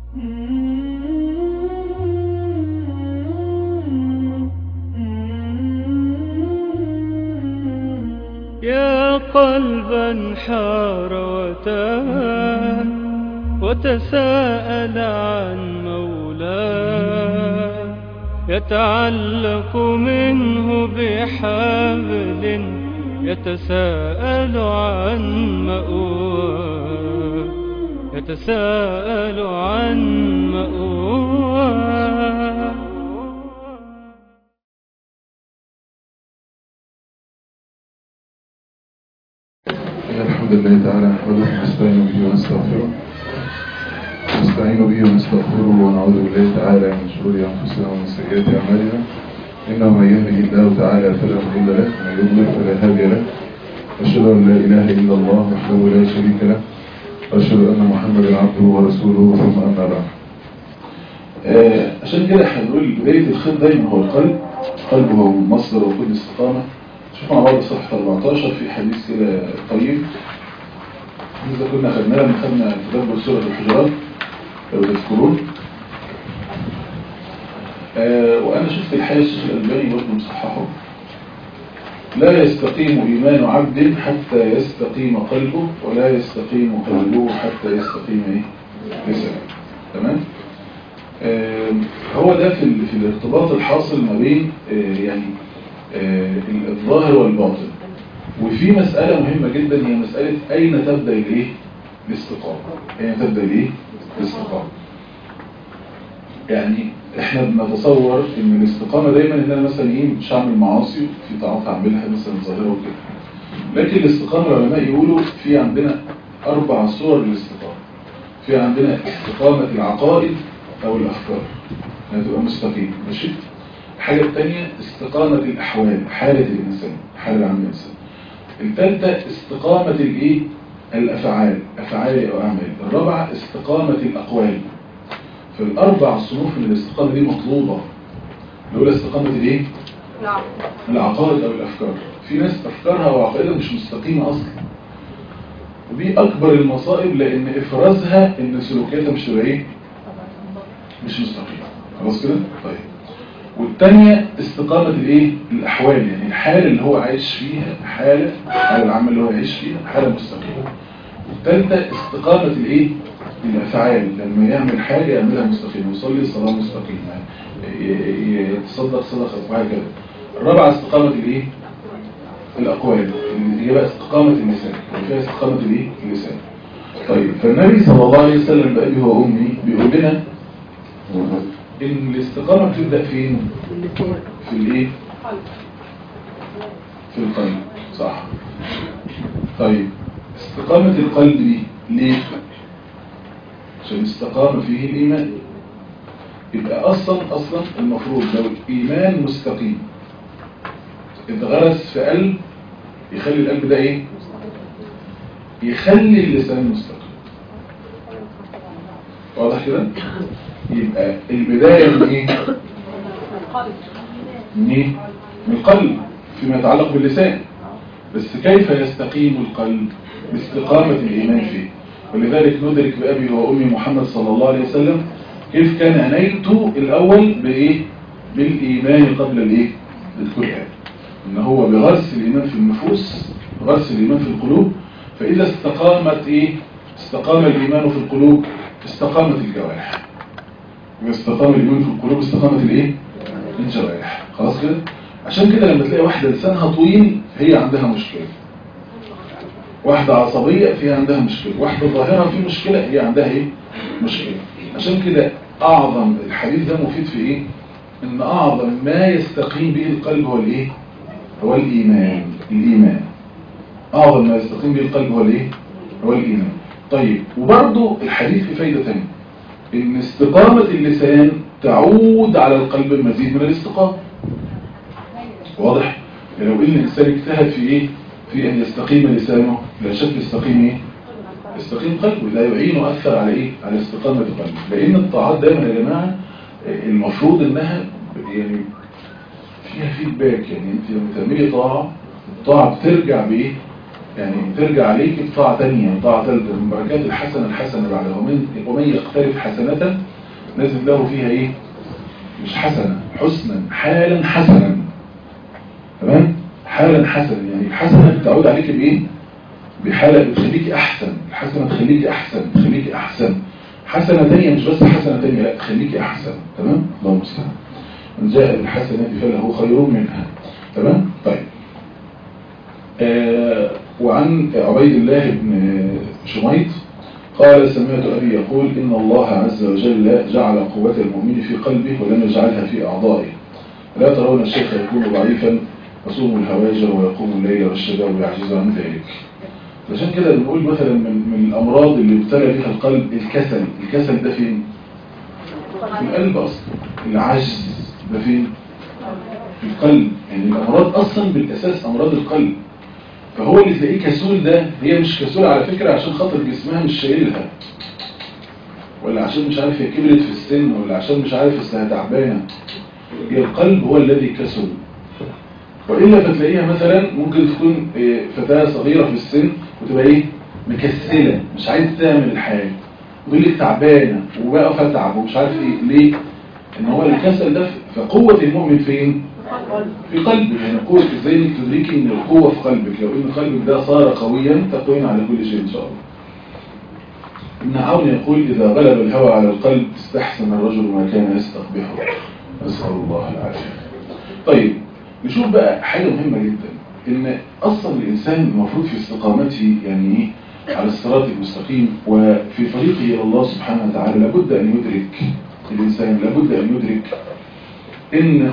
يا قلبا حار وتاه وتساءل عن مولاه يتعلق منه بحبل يتساءل عن مأواه يتساءل عن مأواه إن الحمد لله تعالى نحمده ونستعين به ونستغفره نستعين به ونستغفره ونعوذ بالله تعالى من شرور أنفسنا ومن سيئات أعمالنا إنه من يهده الله تعالى فلا مضل له ومن يضلل فلا هادي له أشهد أن لا إله إلا الله وحده لا شريك له وأشهد أن محمدا عبده ورسوله ثم أما بعد آه، عشان كده احنا بنقول بداية الخير دايما هو القلب القلب هو مصدر وكل استقامة شوف مع بعض صفحة 14 في حديث كده طيب إذا كنا خدناه لما خدنا تدبر سورة الحجرات لو تذكرون آه وأنا شفت الحقيقة الشيخ الألباني برضه مصححه لا يستقيم إيمان عبد حتى يستقيم قلبه ولا يستقيم قلبه حتى يستقيم إيه؟ لسانه تمام؟ آه هو ده في, ال- في الارتباط الحاصل ما بين آه يعني آه الظاهر والباطن وفي مسألة مهمة جدا هي مسألة أين تبدأ الإيه؟ الاستقامة أين تبدأ الإيه؟ الاستقامة يعني احنا بنتصور ان الاستقامة دايما ان انا مثلا ايه مش هعمل معاصي في طاعات اعملها مثلا ظاهرة وكده لكن الاستقامة العلماء يقولوا في عندنا اربع صور للاستقامة في عندنا استقامة العقائد او الافكار انها تبقى مستقيم ماشي الحاجة الثانية استقامة الاحوال حالة الانسان حالة العام الانسان الثالثة استقامة الايه الافعال افعال او اعمال الرابعة استقامة الاقوال فالأربع صنوف من الاستقامة دي مطلوبة الأولى استقامة الإيه؟ العقائد أو الأفكار في ناس أفكارها وعقائدها مش مستقيمة أصلا ودي أكبر المصائب لأن إفرازها إن سلوكياتها مش تبقى إيه؟ مش مستقيمة خلاص كده؟ طيب والتانية استقامة الإيه؟ الأحوال يعني الحالة اللي هو عايش فيها حالة الحالة العامة اللي هو عايش فيها حالة مستقيمة والثالثة استقامة الايه الافعال لما يعمل حاجة يعملها مستقيمة يصلي صلاة مستقيمة ي- ي- يتصدق صدقة وهكذا الرابعة استقامة الايه الاقوال اللي هي بقى استقامة اللسان اللي فيها استقامة الايه اللسان طيب فالنبي صلى الله عليه وسلم بأبي وأمي بيقول لنا ان الاستقامة بتبدأ فين في الايه في القلب صح طيب استقامة القلب دي ليه عشان استقام فيه الإيمان يبقى أصلا أصلا المفروض لو الإيمان مستقيم اتغرس في قلب يخلي القلب ده إيه يخلي اللسان مستقيم واضح كده يبقى البداية من إيه من إيه من القلب فيما يتعلق باللسان بس كيف يستقيم القلب باستقامة الإيمان فيه ولذلك ندرك بأبي وأمي محمد صلى الله عليه وسلم كيف كان عنايته الأول بإيه بالإيمان قبل الإيه القرآن إن هو بغرس الإيمان في النفوس غرس الإيمان في القلوب فإذا استقامت إيه استقام الإيمان في القلوب استقامت الجوارح إذا استقام الإيمان في القلوب استقامت الإيه الجوارح خلاص كده عشان كده لما تلاقي واحدة لسانها طويل هي عندها مشكلة واحدة عصبية فيها عندها مشكلة واحدة ظاهرة في مشكلة هي عندها ايه مشكلة عشان كده اعظم الحديث ده مفيد في ايه ان اعظم ما يستقيم به القلب هو الايه هو الايمان الايمان اعظم ما يستقيم به القلب هو الايه هو الايمان طيب وبرضه الحديث في فايدة تانية ان استقامة اللسان تعود على القلب المزيد من الاستقامة واضح لو ان الانسان اجتهد في ايه في ان يستقيم لسانه لا شك يستقيم ايه يستقيم قلبه لا يعين وأثر على ايه على استقامة قلبه لان الطاعات دايما يا جماعة المفروض انها يعني فيها فيدباك يعني انت لما تعملي طاعة الطاعة بترجع بايه يعني ترجع عليك بطاعة تانية وطاعة ثالثة من بركات الحسنة الحسنة بعدها ومن, ومن يقترف حسنة نزل له فيها ايه مش حسنة حسنا حالا حسنا تمام حالا حسنا يعني الحسنة بتعود عليك بايه بحالة بتخليك احسن الحسنة تخليك احسن تخليك احسن حسنة تانية مش بس حسنة تانية لا تخليك احسن تمام الله المستعان من جاء بالحسنة فله خير منها تمام طيب آه وعن عبيد الله بن شميط قال سمعت أبي يقول إن الله عز وجل جعل قوة المؤمن في قلبه ولم يجعلها في أعضائه لا ترون الشيخ يكون ضعيفا يصوم الهواجر ويقوم الليل والشباب يعجز عن ذلك عشان كده بنقول مثلا من, من الأمراض اللي ابتلى بها القلب الكسل الكسل ده فين؟ في القلب أصلا العجز ده فين؟ في القلب يعني الأمراض أصلا بالأساس أمراض القلب فهو اللي تلاقيه كسول ده هي مش كسول على فكرة عشان خاطر جسمها مش شايلها ولا عشان مش عارف هي كبرت في السن ولا عشان مش عارف اصلها تعبانة هي القلب هو الذي كسل وإلا فتلاقيها مثلا ممكن تكون فتاة صغيرة في السن وتبقى ايه مكسلة مش عايز تعمل الحاجة وتقول لك تعبانة وبقى فتعب ومش عارف ايه ليه ان هو الكسل ده فقوة المؤمن فين في قلبك يعني قوة ازاي انك تدركي ان القوة في قلبك لو ان قلبك ده صار قويا تقوين على كل شيء ان شاء الله ابن عون يقول اذا غلب الهوى على القلب استحسن الرجل ما كان يستقبحه نسأل الله العافية طيب نشوف بقى حاجة مهمة جدا ان اصلا الانسان المفروض في استقامته يعني ايه على الصراط المستقيم وفي طريقه الى الله سبحانه وتعالى لابد ان يدرك الانسان لابد ان يدرك ان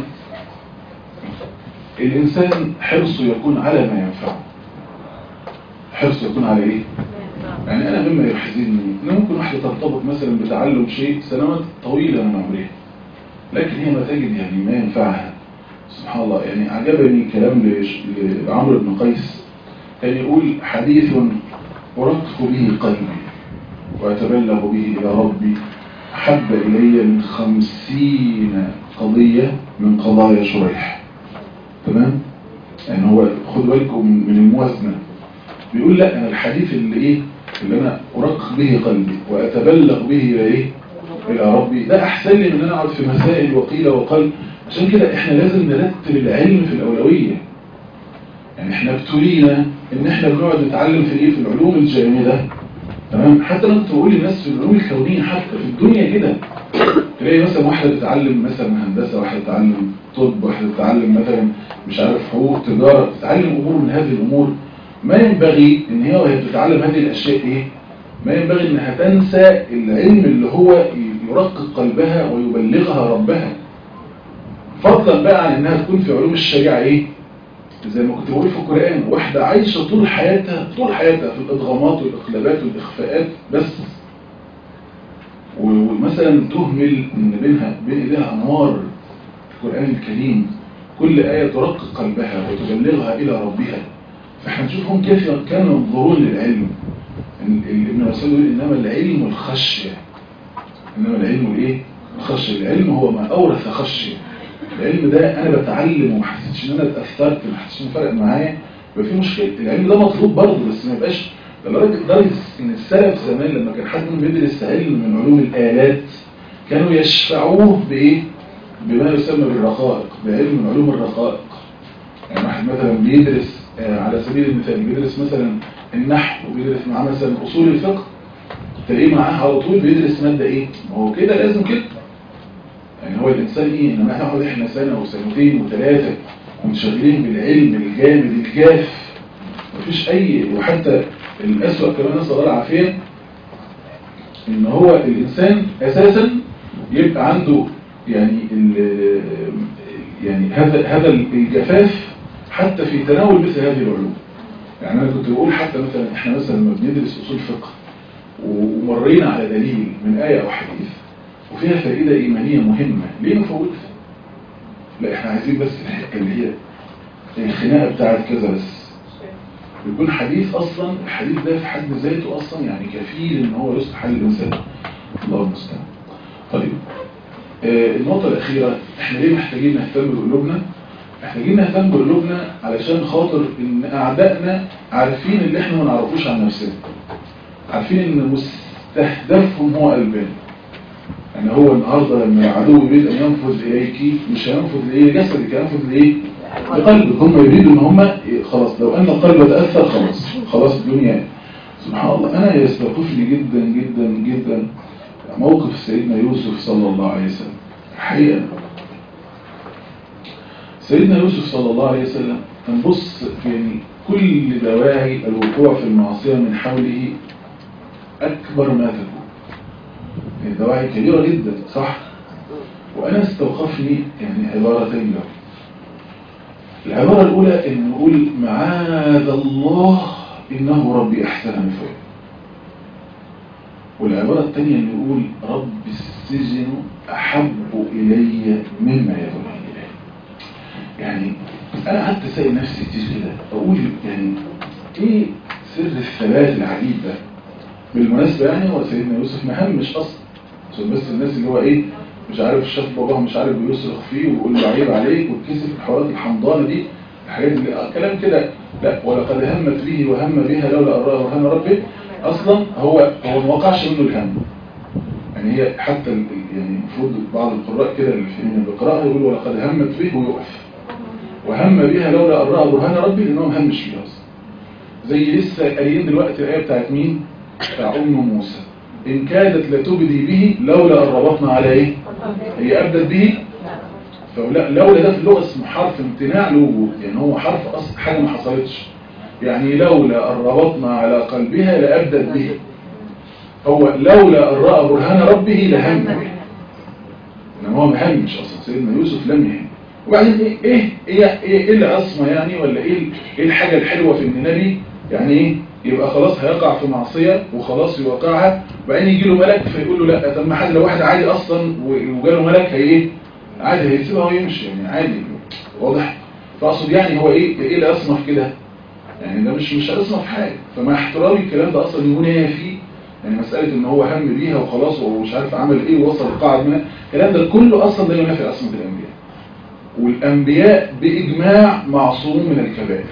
الإنسان حرصه يكون على ما ينفعه حرصه يكون على إيه؟ يعني أنا مما يحزنني إن ممكن واحدة ترتبط مثلا بتعلم شيء سنوات طويلة من عمرها لكن هي ما تجد يعني ما ينفعها سبحان الله يعني عجبني كلام لعمرو بن قيس كان يقول حديث أرقق به قلبي وأتبلغ به إلى ربي أحب إلي من خمسين قضية من قضايا شريح تمام يعني هو خد بالكم من الموازنة بيقول لا أنا الحديث اللي إيه اللي أنا أرقق به قلبي وأتبلغ به إلى إيه إلى ربي ده أحسن لي من أنا أقعد في مسائل وقيل وقل عشان كده إحنا لازم نرتب العلم في الأولوية يعني إحنا ابتلينا إن إحنا بنقعد نتعلم في إيه في العلوم الجامدة تمام حتى أنا كنت بقول للناس في العلوم الكونية حتى في الدنيا كده تلاقي مثلا واحدة بتتعلم مثلا هندسة واحدة بتتعلم طب واحدة بتتعلم مثلا مش عارف حقوق تجارة بتتعلم أمور من هذه الأمور ما ينبغي إن هي وهي بتتعلم هذه الأشياء إيه ما ينبغي إنها تنسى العلم اللي هو يرقق قلبها ويبلغها ربها فضلا بقى عن إنها تكون في علوم الشريعة إيه زي ما كنت بقول في القرآن واحدة عايشة طول حياتها طول حياتها في الإضغامات والإقلابات والإخفاءات بس ومثلا تهمل ان بينها بين ايديها انوار القرآن الكريم كل آية ترقق قلبها وتبلغها إلى ربها فاحنا نشوفهم كيف كانوا ينظرون للعلم ابن مسعود يقول إنما العلم الخشية إنما العلم الإيه؟ الخشية العلم هو ما أورث خشية العلم ده أنا بتعلم وما حسيتش إن أنا اتأثرت ما حسيتش إن فرق معايا يبقى في مشكلة العلم ده مطلوب برضه بس ما يبقاش لدرجة لدرجة إن السلف زمان لما كان حد منهم بيدرس علم من علوم الآلات كانوا يشفعوه بإيه؟ بما يسمى بالرقائق بعلم من علوم الرقائق يعني واحد مثلا بيدرس على سبيل المثال بيدرس مثلا النحو وبيدرس معاه مثلا أصول الفقه تلاقيه معاه على طول بيدرس مادة إيه؟ ما هو كده لازم كده يعني هو الإنسان إيه؟ إنما إحنا نقعد إحنا سنة وسنتين وثلاثة منشغلين بالعلم الجامد الجاف مفيش أي وحتى الأسوأ كمان نسأل الله العافية إن هو الإنسان أساسا يبقى عنده يعني يعني هذا هذا الجفاف حتى في تناول مثل هذه العلوم يعني أنا كنت بقول حتى مثلا إحنا مثلا لما بندرس أصول فقه ومرينا على دليل من آية أو حديث وفيها فائدة إيمانية مهمة ليه نفوتها؟ لا إحنا عايزين بس الحكة اللي هي الخناقة بتاعت كذا بس يكون حديث أصلا الحديث ده في حد ذاته أصلا يعني كفيل إن هو يصلح حل الإنسان الله المستعان طيب آه النقطة الأخيرة إحنا ليه محتاجين نهتم بقلوبنا محتاجين نهتم بقلوبنا علشان خاطر ان اعدائنا عارفين اللي احنا ما نعرفوش عن نفسنا عارفين ان مستهدفهم هو قلبنا يعني هو النهارده لما العدو يريد ان ينفذ اليك مش هينفذ لايه جسدك هينفذ لايه لقلبك هم يريدوا ان هم خلاص لو ان القلب تاثر خلاص خلاص الدنيا سبحان الله انا يستوقفني جدا جدا جدا موقف سيدنا يوسف صلى الله عليه وسلم حقيقه سيدنا يوسف صلى الله عليه وسلم نبص يعني كل دواعي الوقوع في المعصية من حوله أكبر ما تكون يعني دواعي كبيرة جدا صح وأنا استوقفني يعني عبارتين له العبارة الأولى إن نقول معاذ الله إنه ربي أحسن مثواي والعبارة الثانية إن نقول رب السجن أحب إلي مما يدعوني إليه يعني انا قعدت اسال نفسي كتير كده اقول يعني ايه سر الثبات العجيب ده بالمناسبه يعني هو سيدنا يوسف ما همش اصلا عشان بس الناس اللي هو ايه مش عارف شاف باباه مش عارف بيصرخ فيه ويقول له عيب عليك واتكسف الحوارات الحمضانه دي الحاجات اللي آه كلام كده لا ولقد همت به وهم بها لولا ان رأى برهان ربه اصلا هو هو ما وقعش منه الهم يعني هي حتى ال- يعني المفروض بعض القراء كده اللي فاهمين بالقراءه يقولوا ولقد همت به ويقف وهم بها لولا ان راى برهان ربي لانه ما همش فيها اصلا زي لسه قايلين دلوقتي الايه بتاعت مين بتاع ام موسى ان كادت لتبدي به لولا ان ربطنا على ايه هي ابدت به فلا لولا ده في اللغه اسمه حرف امتناع لوجود يعني هو حرف اصلا حاجه ما حصلتش يعني لولا ان ربطنا على قلبها لابدت به هو لولا ان راى برهان ربه لهم به انما هو ما همش اصلا سيدنا يوسف لم يهم وبعدين ايه ايه ايه ايه, إيه العصمه يعني ولا ايه ايه الحاجه الحلوه في ان نبي يعني ايه يبقى خلاص هيقع في معصيه وخلاص يوقعها وبعدين يجي له ملك فيقول له لا طب ما حد لو واحد عادي اصلا وجاله ملك هي ايه عادي هيسيبها ويمشي يعني عادي واضح فاقصد يعني هو ايه ايه العصمه في كده يعني ده مش مش عصمه في حاجه فمع احترامي الكلام ده اصلا ينافي يعني مساله ان هو هم بيها وخلاص ومش عارف عمل ايه ووصل القاعد منها الكلام ده كله اصلا ده ينافي عصمه الانبياء والأنبياء بإجماع معصوم من الكبائر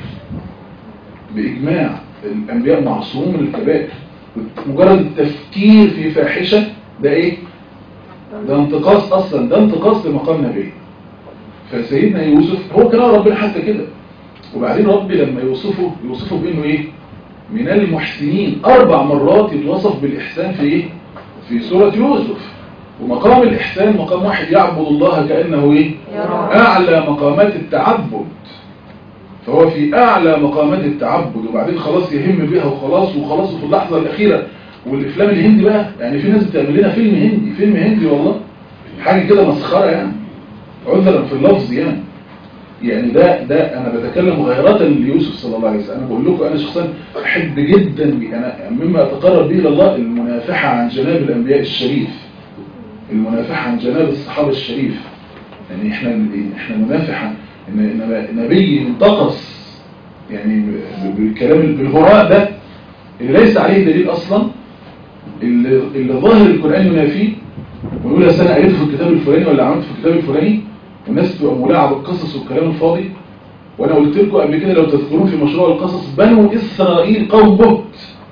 بإجماع الأنبياء معصوم من الكبائر مجرد التفكير في فاحشة ده إيه؟ ده انتقاص أصلا ده انتقاص لمقام نبي فسيدنا يوسف هو كلام ربنا حتى كده وبعدين ربي لما يوصفه يوصفه بأنه إيه؟ من المحسنين أربع مرات يتوصف بالإحسان في إيه؟ في سورة يوسف ومقام الإحسان مقام واحد يعبد الله كأنه إيه؟ أعلى مقامات التعبد فهو في أعلى مقامات التعبد وبعدين خلاص يهم بها وخلاص وخلاص في اللحظة الأخيرة والإفلام الهندي بقى يعني في ناس بتعمل لنا فيلم هندي فيلم هندي والله حاجة كده مسخرة يعني عذرا في اللفظ يعني يعني ده ده أنا بتكلم غيرة ليوسف صلى الله عليه وسلم أنا بقول لكم أنا شخصيا أحب جدا أنا مما أتقرب به إلى الله المنافحة عن جناب الأنبياء الشريف المنافحة عن جناب الصحابة الشريف يعني احنا احنا منافحة ان نبي انتقص يعني بالكلام بالهراء ده اللي ليس عليه دليل اصلا اللي, اللي ظاهر القرآن ينافيه ويقول يا انا قريته في الكتاب الفلاني ولا عملت في الكتاب الفلاني والناس تبقى مولعه بالقصص والكلام الفاضي وانا قلت لكم قبل كده لو تذكرون في مشروع القصص بنو اسرائيل قوم بهت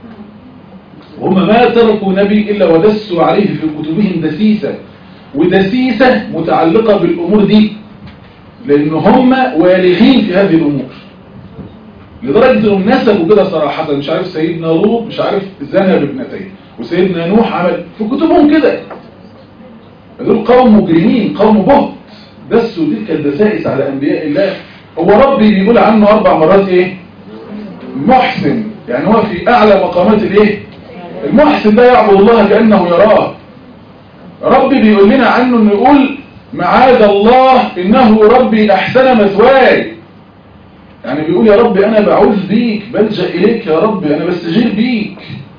وهم ما تركوا نبي إلا ودسوا عليه في كتبهم دسيسة ودسيسة متعلقة بالأمور دي لأن هم والغين في هذه الأمور لدرجة أنهم نسبوا كده صراحة مش عارف سيدنا لوط مش عارف زنى بابنتين وسيدنا نوح عمل في كتبهم كده دول قوم مجرمين قوم بهت دسوا تلك الدسائس على أنبياء الله هو ربي بيقول عنه أربع مرات إيه محسن يعني هو في أعلى مقامات الإيه المحسن ده يعبد الله كأنه يراه ربي بيقول لنا عنه انه يقول معاذ الله انه ربي احسن مثواي يعني بيقول يا ربي انا بعوذ بيك بلجأ اليك يا ربي انا بستجير بيك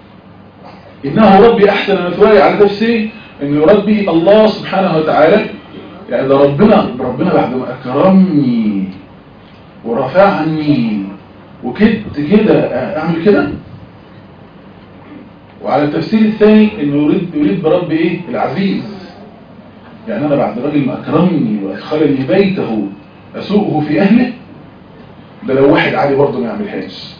انه ربي احسن مثواي على نفسي انه يراد به الله سبحانه وتعالى يعني ده ربنا ربنا بعد ما اكرمني ورفعني وكدت كده اعمل كده وعلى التفسير الثاني انه يريد يريد برب ايه العزيز يعني انا بعد راجل ما اكرمني وادخلني بيته اسوقه في اهله ده لو واحد عادي برضه ما يعملهاش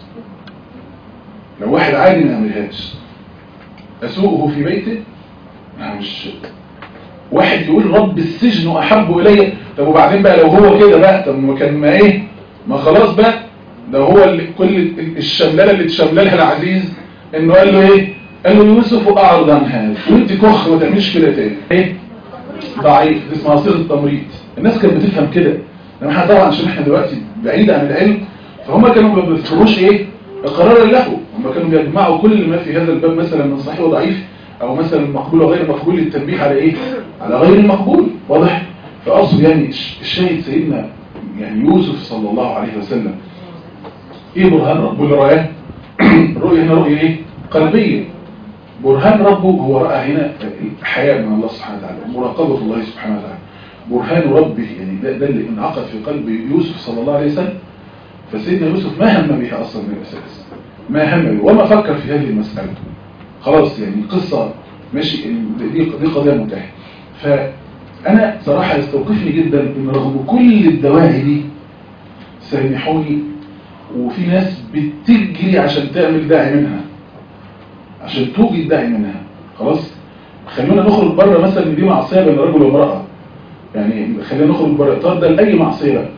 لو واحد عادي ما يعملهاش اسوقه في بيته أنا مش واحد يقول رب السجن احب الي طب وبعدين بقى لو هو كده بقى طب ما كان ما ايه ما خلاص بقى ده هو اللي كل الشملله اللي تشمللها العزيز انه قال له ايه قال له يوسف اعرض عن هذا وانت كخ ما تعملش كده تاني ايه ضعيف دي اسمها صيغه التمريض الناس كانت بتفهم كده انما احنا طبعا عشان احنا دلوقتي بعيد عن العلم فهم كانوا ما بيفهموش ايه اقرارا له هم كانوا بيجمعوا كل ما في هذا الباب مثلا من صحيح وضعيف او مثلا مقبول وغير مقبول للتنبيه على ايه على غير المقبول واضح فاقصد يعني الشاهد سيدنا يعني يوسف صلى الله عليه وسلم ايه برهان ربه اللي رآه الرؤية هنا رؤية ايه قلبية برهان ربه هو رأى هنا الحياة من الله سبحانه وتعالى مراقبة الله سبحانه وتعالى برهان ربه يعني ده, ده اللي انعقد في قلب يوسف صلى الله عليه وسلم فسيدنا يوسف ما هم بها أصلا من الأساس ما هم بها وما فكر في هذه المسألة خلاص يعني قصة ماشي دي, دي قضية منتهية فأنا صراحة يستوقفني جدا إن رغم كل الدواعي دي سامحوني وفي ناس بتجري عشان تعمل داعي منها عشان توجد داعي منها خلاص خلونا نخرج بره مثلا ان دي معصيه بين رجل وامراه يعني خلينا نخرج بره الاطار ده لاي معصيه بقى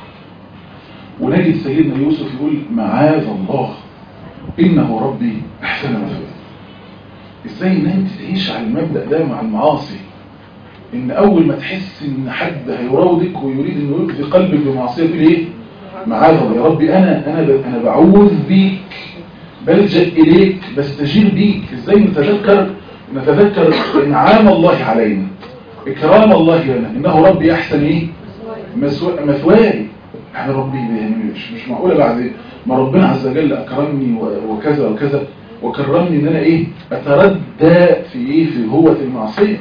ونجد سيدنا يوسف يقول معاذ الله انه ربي احسن مثواي ازاي ان انت تعيش على المبدا ده مع المعاصي ان اول ما تحس ان حد هيراودك ويريد انه يلقي في قلبك بمعصيه تقول ايه معاذ الله يا ربي انا انا انا بعوذ بيك بلجأ اليك بستجير بيك ازاي نتذكر نتذكر انعام الله علينا اكرام الله لنا انه ربي احسن ايه مثواي احنا ربي يعني مش مش معقوله بعد ما ربنا عز وجل اكرمني وكذا وكذا وكرمني ان انا ايه اتردى في ايه في هوة المعصيه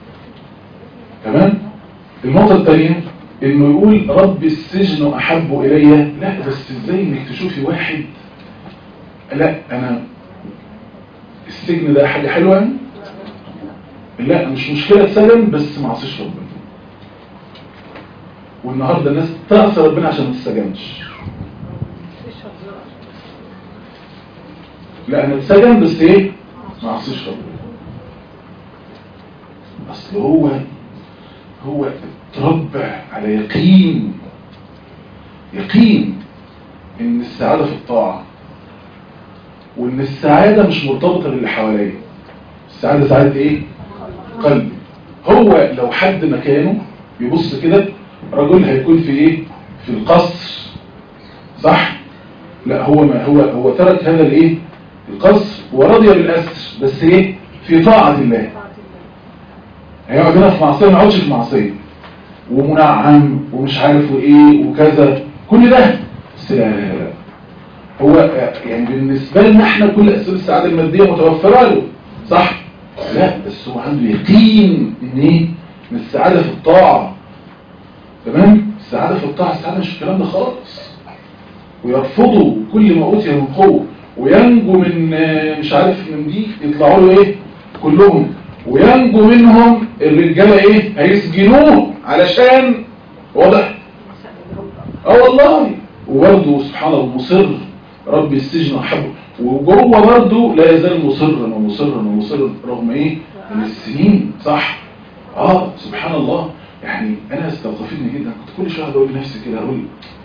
تمام النقطه الثانيه انه يقول رب السجن احب الي لا بس ازاي انك تشوفي واحد لا انا السجن ده حاجة حلوة لا مش مشكلة تسجن بس ما عصيش ربنا والنهاردة الناس تعصي ربنا عشان ما تسجنش لا انا اتسجن بس ايه ما عصيش ربنا اصل هو هو اتربى على يقين يقين ان السعادة في الطاعة وان السعادة مش مرتبطة باللي حواليه السعادة سعادة ايه قلبي هو لو حد مكانه يبص كده رجل هيكون في ايه في القصر صح لا هو ما هو هو ترك هذا الايه القصر ورضي بالاسر بس ايه في طاعة الله هيقعد هنا في معصية ما يقعدش في معصية ومنعم ومش عارف وايه وكذا كل ده بس لا لا لا هو يعني بالنسبة لنا احنا كل اسباب السعادة المادية متوفرة له صح لا بس هو عنده يقين ان ايه ان السعادة في الطاعة تمام السعادة في الطاعة السعادة مش الكلام ده خالص ويرفضوا كل ما اوتي من قوة وينجو من مش عارف من دي يطلعوا له ايه كلهم وينجو منهم الرجالة ايه هيسجنوه علشان واضح اه والله وبرضه سبحان الله مصر ربي السجن احبه وجوه برضه لا يزال مصرا ومصرا ومصرا رغم ايه من السنين صح اه سبحان الله يعني انا استوقفتني جدا كنت كل شويه اقول لنفسي كده اقول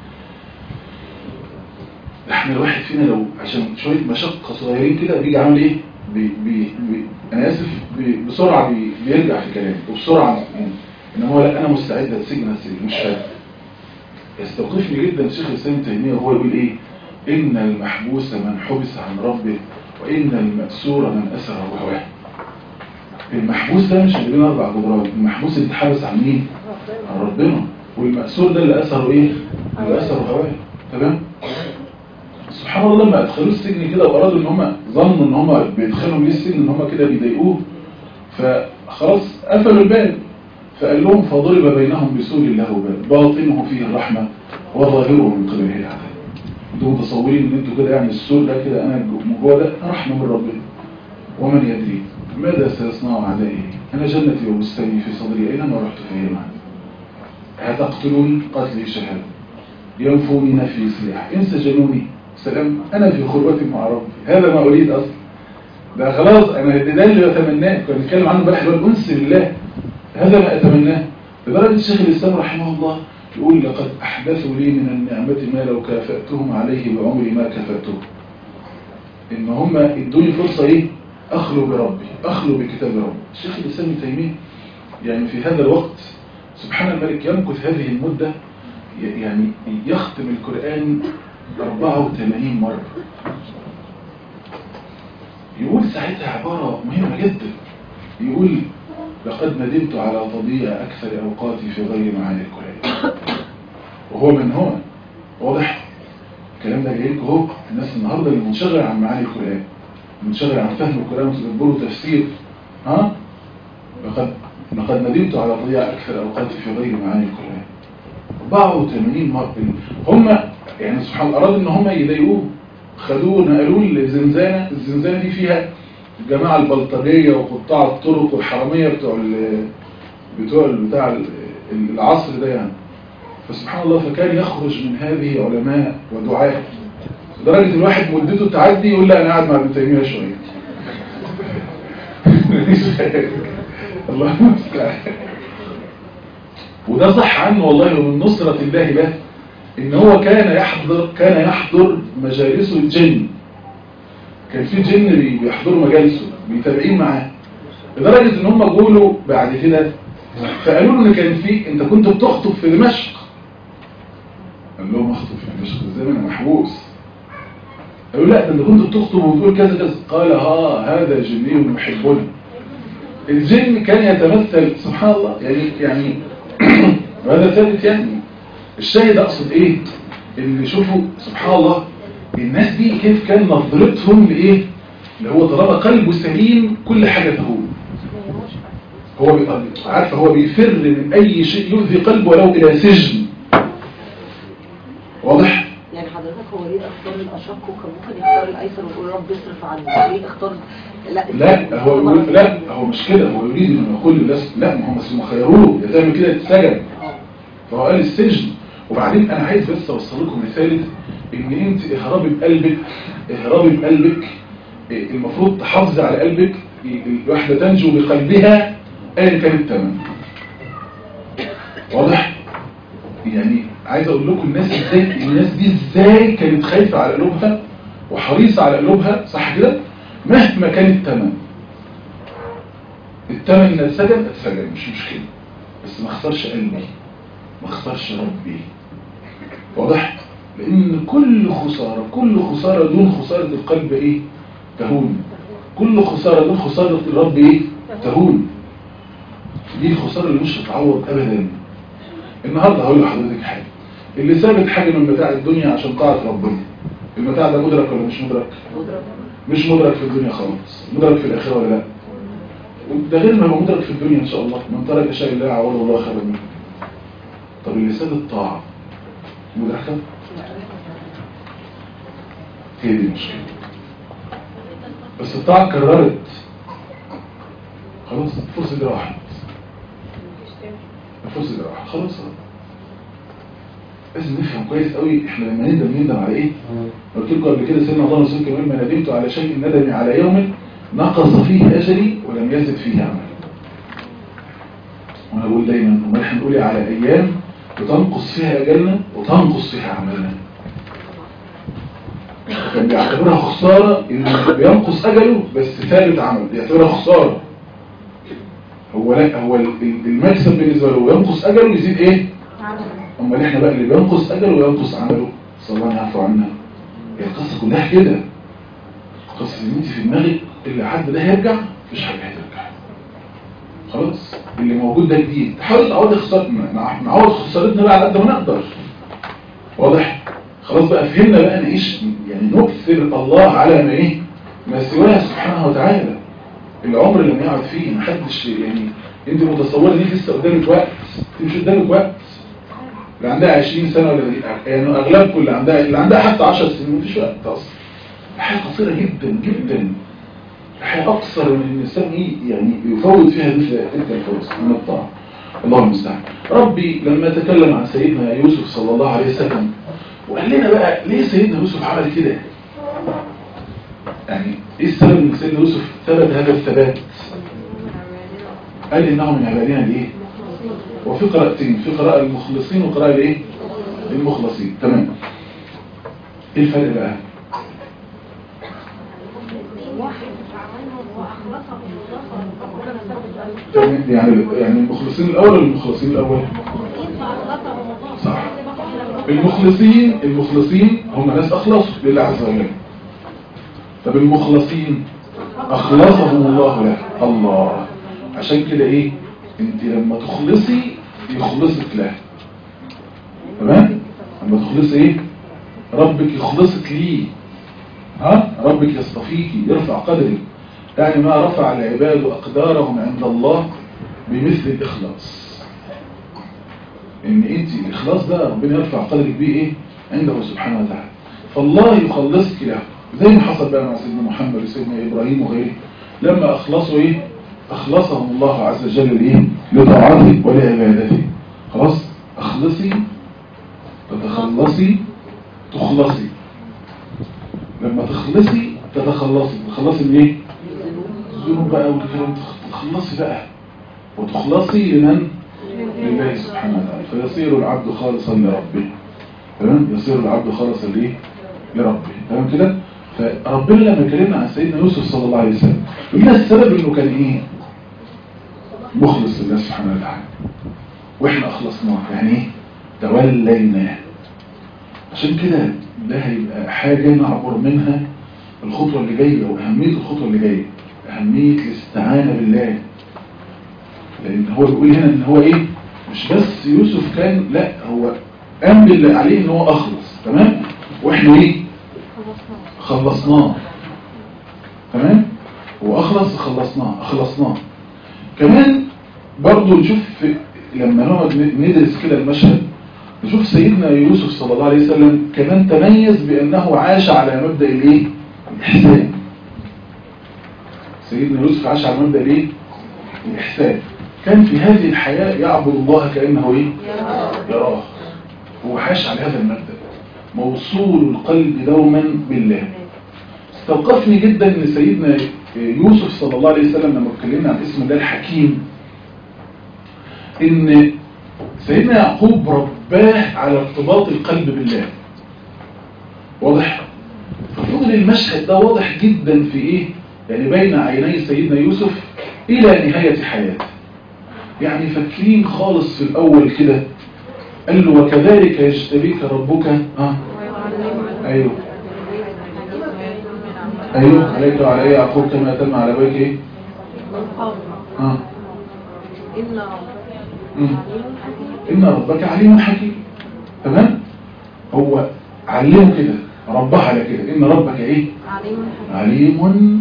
احنا الواحد فينا لو عشان شويه مشقه صغيرين كده بيجي عامل ايه بي بي بي انا اسف بي بسرعه بي بيرجع في كلامه وبسرعه يعني ان هو لا انا مستعد اتسجن اتسجن مش فاهم يستوقفني جدا شيخ الاسلام تيميه وهو يقول ايه ان المحبوس من حبس عن ربه وان المأسور من اسر هواه المحبوس ده مش اللي بين اربع جدران المحبوس اللي اتحبس عن مين عن ربنا والمأسور ده اللي اثره ايه اللي اثره هواه تمام سبحان الله لما ادخلوه السجن كده وارادوا ان هم ظنوا ان هم بيدخلوا ليه السجن ان هم كده بيضايقوه فخلاص قفلوا الباب فقال لهم فضرب بينهم بسور له باب باطنه فيه الرحمه وظاهره من قبله العذاب انتوا متصورين ان انتوا كده يعني السور ده كده انا من جوه ده رحمه من ربنا ومن يدري ماذا سيصنع اعدائي انا جنتي وبستاني في صدري اينما رحت فهي معي هتقتلوني قتلي شهادة ينفوني نفي سلاح إن سجنوني سلام أنا في خلوة مع ربي هذا ما أريد أصلا ده خلاص أنا ده اللي بتمناه كنا بنتكلم عنه امبارح اللي هو الأنس بالله هذا ما أتمناه لدرجة الشيخ الإسلام رحمه الله يقول لقد أحدثوا لي من النعمة ما لو كافأتهم عليه بعمري ما كافأتهم إن هم ادوني فرصة إيه أخلو بربي أخلو بكتاب ربي الشيخ الإسلام ابن تيمية يعني في هذا الوقت سبحان الملك يمكث هذه المدة ي- يعني يختم القرآن 84 مرة يقول ساعتها عبارة مهمة جدا يقول لقد ندمت على تضييع أكثر أوقاتي في غير معاني القرآن وهو من هو واضح الكلام ده جاي لكم اهو الناس النهارده اللي منشغل عن معاني القرآن منشغل عن فهم القرآن وتدبره تفسير ها لقد لقد ندمت على تضييع أكثر أوقاتي في غير معاني القرآن 84 مرة هم يعني سبحان الله أراد إن هم يضايقوه خدوه نقلوه للزنزانة الزنزانة دي فيها الجماعة البلطجية وقطاع الطرق والحرامية بتوع ال بتوع ال- بتاع ال- العصر ده يعني فسبحان الله فكان يخرج من هذه علماء ودعاء لدرجة الواحد مدته تعدي يقول لا أنا قاعد مع ابن تيمية شوية الله المستعان وده صح عنه والله ومن نصرة الله له ان هو كان يحضر كان يحضر مجالسه الجن كان في جن بي- بيحضروا مجالسه بيتابعين معاه لدرجة ان هم قولوا بعد كده فقالوا له ان كان في انت كنت بتخطب في دمشق قال لهم اخطب في دمشق ازاي ما انا محبوس قالوا لا ده انت كنت بتخطب وتقول كذا كذا قال ها هذا جني يحبنا الجن كان يتمثل سبحان الله يعني يعني وهذا ثابت يعني الشاهد اقصد ايه اللي شوفوا سبحان الله الناس دي كيف كان نظرتهم لايه اللي هو طالما قلبه سليم كل حاجه تهون هو بي- عارفه هو بيفر من اي شيء يؤذي قلبه ولو الى سجن واضح يعني حضرتك هو ليه اختار الاشق وكان ممكن يختار الايسر ويقول رب اصرف عني ليه اختار لا لا هو يقول لا هو مش كده هو يريد انه يقول للناس لا ما هم بس هم خيروه يا تعمل كده تتسجن اه فهو قال السجن وبعدين انا عايز بس اوصل لكم رساله ان انت اهربي بقلبك اهربي بقلبك إيه، المفروض تحافظي على قلبك إيه، الواحده تنجو بقلبها ايا كان الثمن واضح يعني عايز اقول لكم الناس ازاي الناس دي ازاي كانت خايفه على قلوبها وحريصه على قلوبها صح كده مهما كان الثمن الثمن ان اتسجن اتسجن مش مشكله بس ما اخسرش قلبي ما اخسرش ربي واضح لان كل خسارة كل خسارة دون خسارة القلب ايه تهون كل خسارة دون خسارة الرب ايه تهون دي الخسارة اللي مش هتعوض ابدا النهاردة هقول لحضرتك حاجة اللي ثابت حاجة من متاع الدنيا عشان طاعة ربنا المتاع ده مدرك ولا مش مدرك مش مدرك في الدنيا خالص مدرك في الآخرة ولا لا ده غير ما هو مدرك في الدنيا إن شاء الله من ترك شيء لا يعوض الله خيرا منه طب اللي ساب الطاعة مدركة هي دي المشكلة بس الطاعة اتكررت خلاص الفرصة دي راحت الفرصة دي راحت خلاص لازم نفهم كويس قوي احنا لما ندم ندم على ايه قلت لكم قبل كده سيدنا الله رسول كمان ما ندمت على شيء ندمي على يوم نقص فيه اجلي ولم يزد فيه عملي وانا بقول دايما امال احنا نقول إيه على ايام بتنقص فيها اجلنا وتنقص فيها عملنا كان بيعتبرها خسارة ان بينقص اجله بس ثابت عمل بيعتبرها خسارة هو لا هو ال- ال- المكسب بالنسبة له ينقص اجله يزيد ايه امال احنا بقى اللي بينقص اجله وينقص عمله صلى الله يعفو عنا هي القصة كلها كده قصة ان انت في دماغك اللي حد ده هيرجع مفيش حاجة هترجع خلاص اللي موجود ده جديد حاول تعوض خسارتنا نع- نعوض خسارتنا بقى على قد ما نقدر واضح خلاص بقى فهمنا بقى نعيش يعني نكثر الله على ما ايه ما سواه سبحانه وتعالى العمر اللي بنقعد فيه محدش يعني انت متصوره دي لسه قدامك وقت انت مش قدامك وقت اللي عندها 20 سنه ولا يعني اغلبكم اللي عندها اللي عندها حتى 10 سنين مفيش وقت اصلا الحياه قصيره جدا جدا الحياه اقصر من الانسان ايه يعني يفوت فيها مثل تلك الفرص من الطاعه الله المستعان ربي لما تكلم عن سيدنا يوسف صلى الله عليه وسلم وقال لنا بقى ليه سيدنا يوسف عمل كده يعني ايه السبب ان سيدنا يوسف ثبت هذا الثبات قال انه من عبادنا الايه وفي قراءتين في قراءة المخلصين وقراءة الايه المخلصين تمام ايه الفرق بقى تمام يعني يعني المخلصين الاول ولا المخلصين الاول صح المخلصين المخلصين هم ناس اخلصوا لله عز وجل طب المخلصين اخلصهم الله له الله عشان كده ايه انت لما تخلصي يخلصك له تمام لما تخلصي ايه ربك يخلصك ليه ها ربك يصطفيكي يرفع قدرك يعني ما رفع العباد اقدارهم عند الله بمثل الاخلاص ان انت الاخلاص ده ربنا يرفع قدرك بيه ايه عنده سبحانه وتعالى فالله يخلصك له زي ما حصل بقى مع سيدنا محمد وسيدنا ابراهيم وغيره لما اخلصوا ايه اخلصهم الله عز وجل لايه لطاعته ولعبادته خلاص اخلصي تتخلصي تخلصي لما تخلصي تتخلصي تتخلصي من ايه الذنوب بقى والكلام تخلصي بقى وتخلصي لمن لله سبحانه وتعالى فيصير العبد خالصا لربه تمام يصير العبد خالصا ليه لربه تمام كده فربنا لما كلمنا عن سيدنا يوسف صلى الله عليه وسلم قلنا السبب انه كان ايه مخلص لله سبحانه وتعالى واحنا اخلصناه يعني ايه توليناه عشان كده ده هيبقى حاجة نعبر منها الخطوة اللي جاية وأهمية الخطوة اللي جاية أهمية الاستعانة بالله لأن هو بيقول هنا إن هو إيه مش بس يوسف كان لا هو قام باللي عليه إن هو أخلص تمام وإحنا إيه خلصناه تمام هو أخلص خلصناه أخلصناه كمان برضو نشوف في- لما نقعد ندرس كده المشهد نشوف سيدنا يوسف صلى الله عليه وسلم كمان تميز بأنه عاش على مبدأ الايه الإحسان سيدنا يوسف عاش على مبدأ الايه الإحسان كان في هذه الحياة يعبد الله كأنه ايه يراه هو عاش على هذا المبدأ موصول القلب دوما بالله استوقفني جدا ان سيدنا يوسف صلى الله عليه وسلم لما اتكلمنا عن اسم الله الحكيم ان سيدنا يعقوب رباه على ارتباط القلب بالله واضح ففضل المشهد ده واضح جدا في ايه يعني بين عيني سيدنا يوسف الى نهاية حياته يعني فاكرين خالص في الاول كده قال له وكذلك يجتبيك ربك ها ايوه ايوه عليك وعلى يعقوب كما تم على بيك ايه ها إن مم. إن ربك عليم حكيم تمام هو علمه كده ربها على كده إن ربك إيه عليم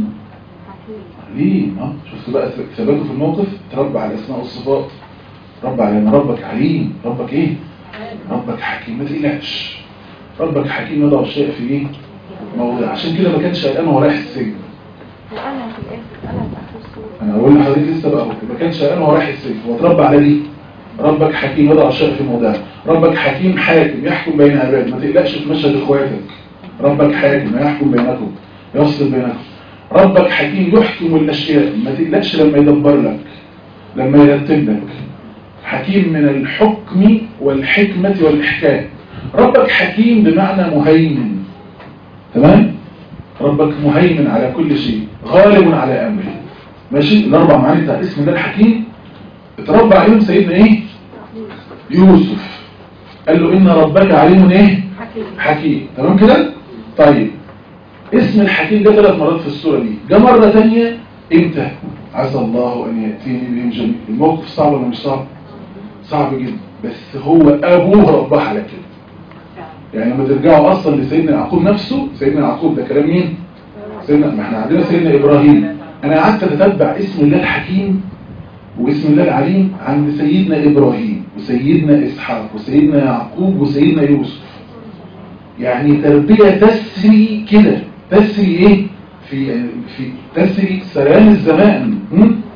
عليم ها شفت بقى ثباته في الموقف تربى على الأسماء والصفات ربى على إن ربك عليم ربك إيه ربك حكيم ما تقلقش ربك حكيم يضع الشيء في إيه موضع عشان كده ما كانش قلقان وهو رايح السجن وأنا في الآخر أنا في آخر السورة انا اقول لحضرتك لسه بقى ما كانش قلقان وهو رايح السجن هو اتربى على دي ربك حكيم يضع الشيء في موضعه ربك حكيم حاكم يحكم بين عباد ما تقلقش في مشهد اخواتك ربك حاكم يحكم بينكم يفصل بينكم ربك حكيم يحكم الاشياء ما تقلقش لما يدبر لك لما يرتب لك حكيم من الحكم والحكمة والإحكام ربك حكيم بمعنى مهيمن تمام ربك مهيمن على كل شيء غالب على أمره ماشي الأربع معاني بتاع اسم الله الحكيم اتربى عليهم سيدنا ايه يوسف قال له إن ربك عليم ايه حكيم تمام كده طيب اسم الحكيم ده ثلاث مرات في السورة دي جه مرة تانية امتى عسى الله أن يأتيني بهم جميع الموقف صعب ولا مش صعب صعب جدا بس هو أبوه رباه على كده يعني لما ترجعوا أصلا لسيدنا يعقوب نفسه سيدنا يعقوب ده كلام مين سيدنا ما احنا عندنا سيدنا إبراهيم أنا قعدت أتتبع اسم الله الحكيم واسم الله العليم عند سيدنا إبراهيم وسيدنا إسحاق وسيدنا يعقوب وسيدنا يوسف يعني تربية تسري كده تسري ايه في في تسري سلام الزمان م?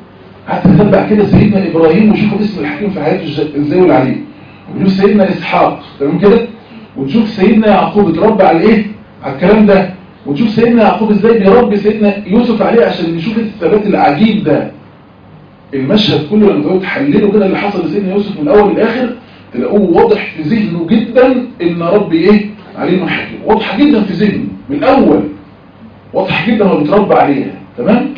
قعدت اتتبع كده سيدنا ابراهيم وشوفوا اسم الحكيم في حياته إز- ازاي والعليم ونشوف سيدنا اسحاق تمام كده ونشوف سيدنا يعقوب اتربى على ايه على الكلام ده ونشوف سيدنا يعقوب ازاي بيربي سيدنا يوسف عليه عشان نشوف الثبات العجيب ده المشهد كله لما تقعدوا تحللوا كده اللي حصل لسيدنا يوسف من الاول للاخر تلاقوه واضح في ذهنه جدا ان ربي ايه عليم حكيم واضحه جدا في ذهنه من الاول واضحه جدا هو بيتربى عليها تمام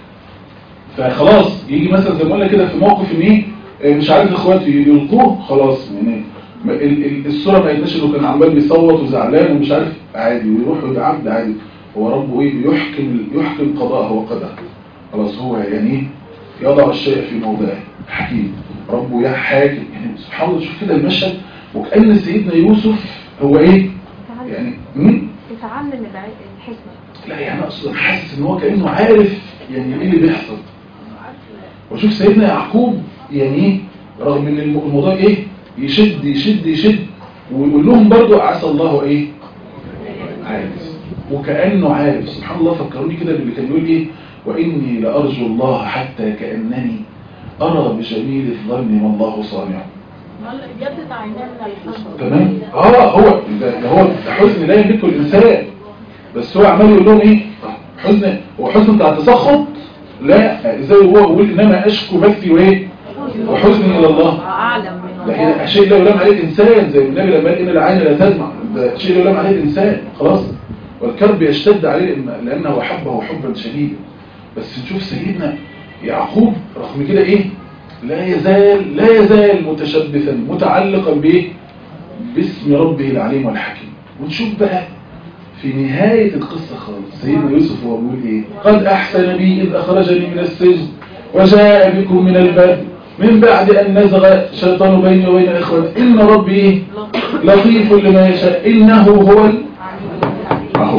فخلاص يجي مثلا زي ما قلنا كده في موقف ان ايه آه، مش عارف اخواته يلقوه خلاص يعني ما- ال- ال- الصوره ما يبقاش انه كان عمال بيصوت وزعلان ومش عارف عادي ويروح ويبقى عبد عادي هو ربه ايه بيحكم يحكم قضاءه وقدره خلاص هو يعني ايه يضع الشيء في موضعه حكيم ربه يا حاكم يعني سبحان الله شوف كده المشهد وكأن سيدنا يوسف هو ايه يتعلم يعني مم؟ يتعلم الع- الحكمة لا يعني اصلا حاسس ان هو كانه عارف يعني ايه اللي بيحصل وشوف سيدنا يعقوب يعني ايه رغم ان الم- الموضوع ايه يشد يشد يشد ويقول لهم برضو عسى الله ايه عارف وكانه عارف سبحان الله فكروني كده باللي كان يقول ايه واني لارجو الله حتى كانني ارى بجميل الظن ما الله صانع جدد عينينا الحزن تمام اه هو ده, ده هو حزن لا يملكه الانسان بس هو عمال يقول لهم ايه حزن هو حزن بتاع التسخط لا ازاي هو يقول انما اشكو بثي وايه وحزني الى الله اعلم من لكن الله شيء لا يلام عليه الانسان زي النبي لما قال ان العين لا تدمع ده شيء لا يلام عليه الانسان خلاص والكرب يشتد عليه لأن- لانه حبه حبا شديدا بس نشوف سيدنا يعقوب رغم كده ايه لا يزال لا يزال متشبثا متعلقا بايه باسم ربه العليم والحكيم ونشوف بقى في نهاية القصة خالص سيدنا يوسف هو بيقول ايه قد احسن بي اذ اخرجني من السجن وجاء بكم من البر من بعد ان نزغ الشيطان بيني وبين اخوتي ان ربي ايه لطيف لما يشاء انه هو ال- اهو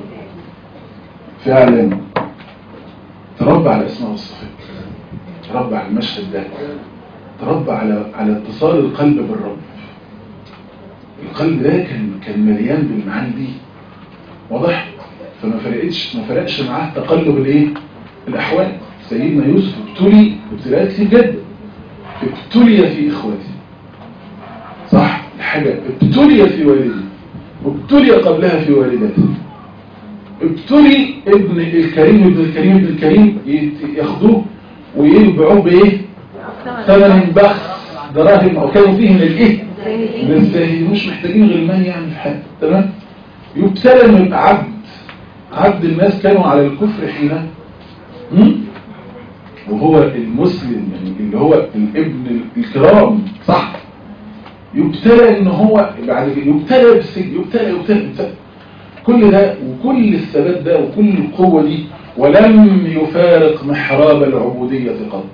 فعلا تربى على الاسماء والصفات تربى على المشهد ده تربى على على اتصال القلب بالرب القلب ده كان كان مليان بالمعاني دي واضح فما فرقتش ما فرقش معاه تقلب الايه الاحوال سيدنا يوسف ابتلي ابتلاءات كتير جدا ابتلي في اخوته صح حاجه ابتلي في والده وابتلي قبلها في والدته ابتلي ابن الكريم ابن الكريم ابن الكريم يت- ياخدوه ويبيعوه بايه ثمن بخس دراهم او كانوا فيه من الايه من الزاهدين مش محتاجين غلمان يعني في حاجه تمام يبتلى انه يبقى عبد عبد الناس كانوا على الكفر حين هم؟ وهو المسلم يعني اللي هو الابن الكرام صح يبتلى ان هو بعد كده يبتلى بالسجن يبتلى يبتلى, يبتلى كل ده وكل الثبات ده وكل القوة دي ولم يفارق محراب العبودية قط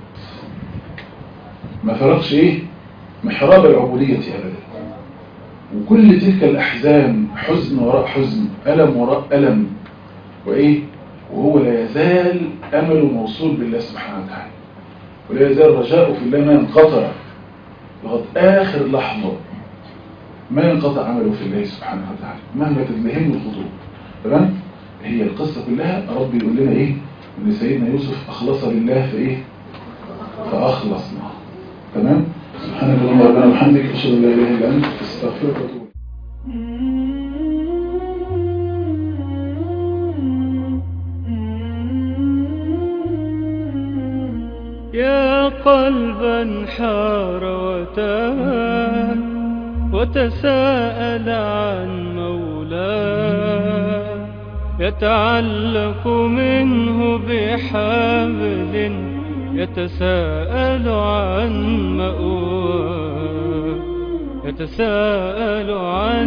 ما فارقش ايه محراب العبودية ابدا وكل تلك الاحزان حزن وراء حزن الم وراء الم وايه وهو لا يزال امله موصول بالله سبحانه وتعالى ولا يزال رجاؤه في الله ما ينقطع لغايه اخر لحظه ما ينقطع عمله في الله سبحانه وتعالى مهما تزدهمه الخطوب تمام هي القصة كلها ربي يقول لنا ايه ان سيدنا يوسف اخلص لله في ايه فاخلصنا تمام سبحانك اللهم ربنا وبحمدك اشهد ان لا اله الا انت استغفرك واتوب يا قلبا حار وتاه وتساءل عن مولاه يتعلق منه بحبل يتساءل عن مأواه يتساءل عن